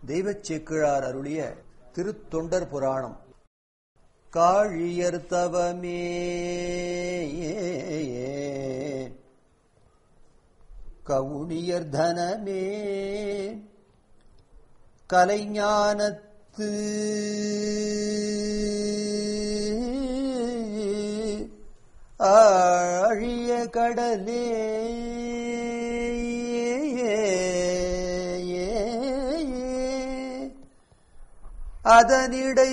தெய்வச் சேக்கிழார் அருளிய திருத்தொண்டர் புராணம் காழியர் தவமே கவுனியர் தனமே கலைஞானத்து ஆழிய கடலே அதனிடை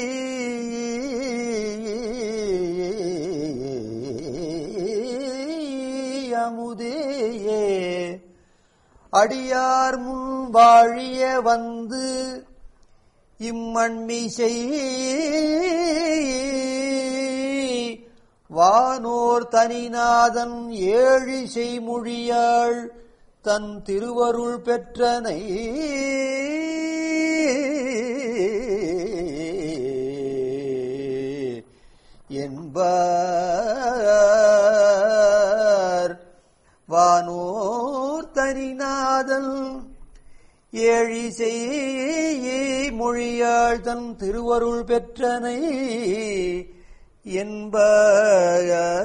அமுதேயே அடியார் முன் வாழிய வந்து இம்மண்மிசை வானோர் தனிநாதன் ஏழிசை மொழியாள் தன் திருவருள் பெற்றனை என்பார் வானோர் தனிநாதன் ஏழிசை மொழியாள் தன் திருவருள் பெற்றனை என்பார்